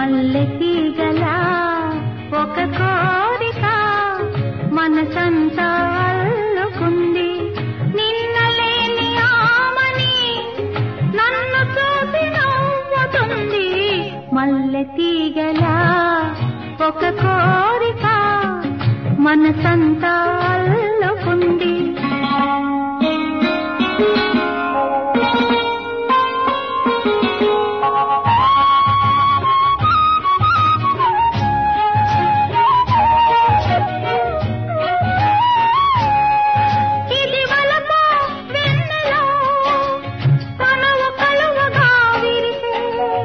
మల్లె తీగలా ఒక కోరిక మనసంతా అల్లుకుంది నిన్నలేని ఆమని నన్ను చూసి నవ్వుతుంది మల్లె తీగలా ఒక కోరిక మనసంతా అల్లుకుంది ఇది వలపు వెన్నెలో కనువు కలువగా విరిసే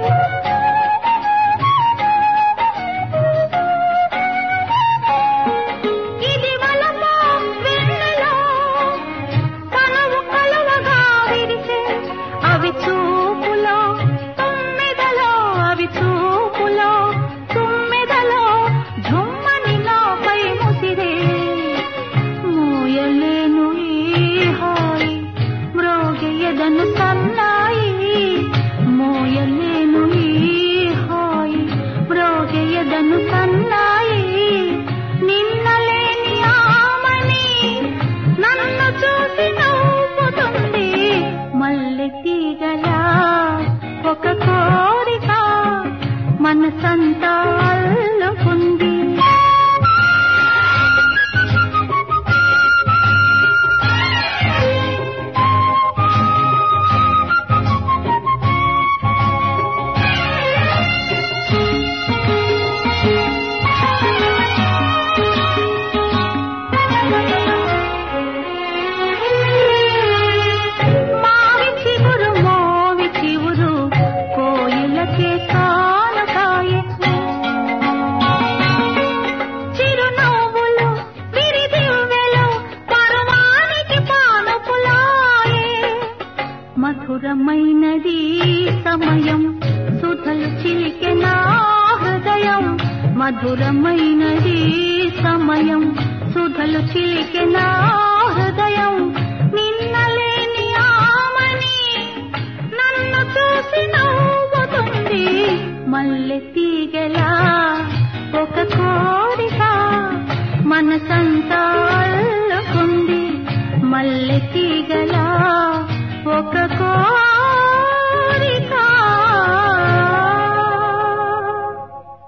ఇది వలపు వెన్నెలో కనువు కలువగా విరిసే అవి చూపులో తుమ్మెదలో అవి చూపులో తుమ్మెదలో ఝుమ్మని నాపై ముసిరే మోయలేను ఈ హాయి మ్రోగెయదను సన్నాయి మోయలేను ఈ హాయి మ్రోగెయదను సన్నాయి నిన్నలేని ఆమని నన్ను చూసి నవ్వుతుంది మల్లె తీగలా ఒక కోరిక మనసంతా అల్లుకుంది మావి చిగురు మోవి చివురు కోయిలకే కానకాయే చిరునవ్వులు విరిదివ్వెలు పరమానికి పానుపులాయే మధురమైనది సమయం సుధలు చిలికె నా హృదయం మధురమైనది సమయం సుధలు చిలికె నా హృదయం నిన్నలేని ఆమని నన్ను చూసి నవ్వుతుంది మల్లె తీగలా ఒక కో